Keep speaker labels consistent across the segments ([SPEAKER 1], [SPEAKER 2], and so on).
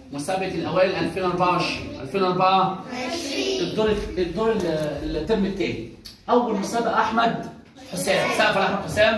[SPEAKER 1] مسابقه الاوائل 2024 2004 الدور الدور ال- الترم الثاني اول مسابقه احمد حسام سقف احمد حسام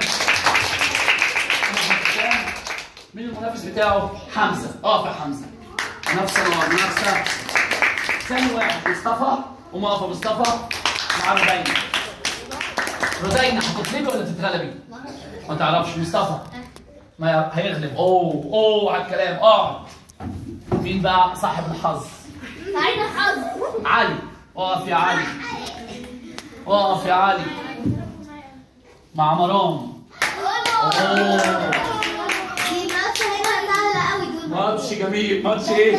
[SPEAKER 1] أحمد حسام مين المنافس بتاعه حمزه اه في حمزه منافسه اه منافسه ثاني واحد مصطفى قوم اقف يا مصطفى مع رودينا رودينا هتطلبي ولا تتغلبي؟ ما تعرفش مصطفى ما يع- هيغلب اوه اوه على الكلام اقعد مين بقى صاحب الحظ؟
[SPEAKER 2] سعيد الحظ
[SPEAKER 1] علي اقف يا علي اقف يا علي مع مرام اوه
[SPEAKER 2] دي منافسة هنا سهلة قوي دول
[SPEAKER 1] ماتش جميل ماتش ايه؟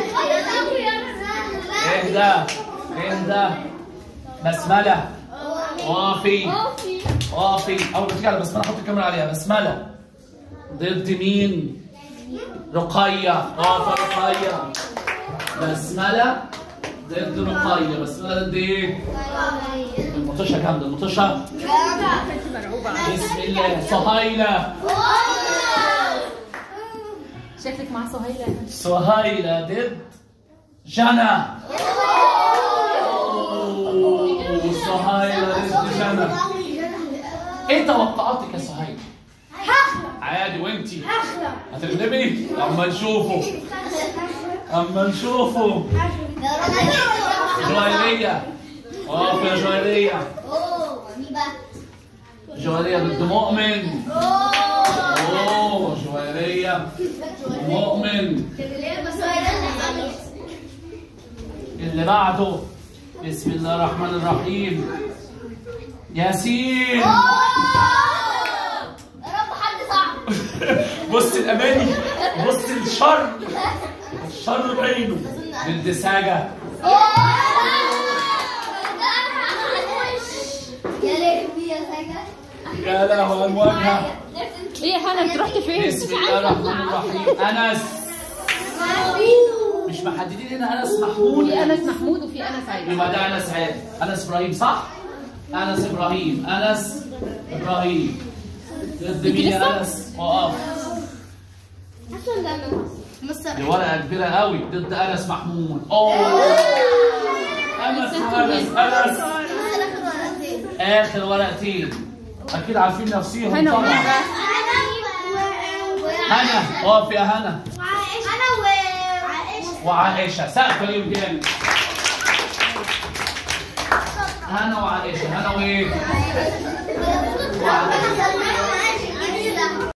[SPEAKER 1] اهدى اهدى بسملة اقفي اقفي اول ما تيجي على بسملة حط الكاميرا عليها بسملة ضد مين؟ رقية اقف يا رقية بسملة ضد رقية بسملة ضد ايه؟ المطشة كاملة المطشة بسم الله سهيلة
[SPEAKER 3] شكلك مع سهيلة
[SPEAKER 1] سهيلة ضد جنى أوه، سهيلة ضد جنى ايه توقعاتك يا سهيلة؟ عادي وانتي هتغلبي؟ اما نشوفه اما نشوفه جويرية اقف يا جويرية جويرية ضد مؤمن اوه جويرية مؤمن اللي بعده بسم الله الرحمن الرحيم ياسين بص الاماني بص الشر الشر بعينه ضد ساجة
[SPEAKER 2] يا لهوي يا ساجة
[SPEAKER 1] يا لهوي على المواجهة
[SPEAKER 3] ايه يا هنا انت رحت فين؟
[SPEAKER 1] بسم الله الرحمن الرحيم انس مش محددين هنا انس محمود
[SPEAKER 3] في انس محمود وفي انس عادل
[SPEAKER 1] يبقى ده انس عادل انس ابراهيم صح؟ انس ابراهيم انس ابراهيم ضد مين يا
[SPEAKER 3] لسه؟
[SPEAKER 1] انس؟ اقف دي ورقه كبيره قوي ضد انس محمود اوه انس وانس انس اخر ورقتين اكيد عارفين نفسيهم
[SPEAKER 3] هنا
[SPEAKER 1] طبعا
[SPEAKER 3] وهنا.
[SPEAKER 1] هنا اقف يا هنا
[SPEAKER 2] انا وعائشة
[SPEAKER 1] وعائشه سقف ليهم جامد هنا وعائشه هنا وايه؟ وعائشه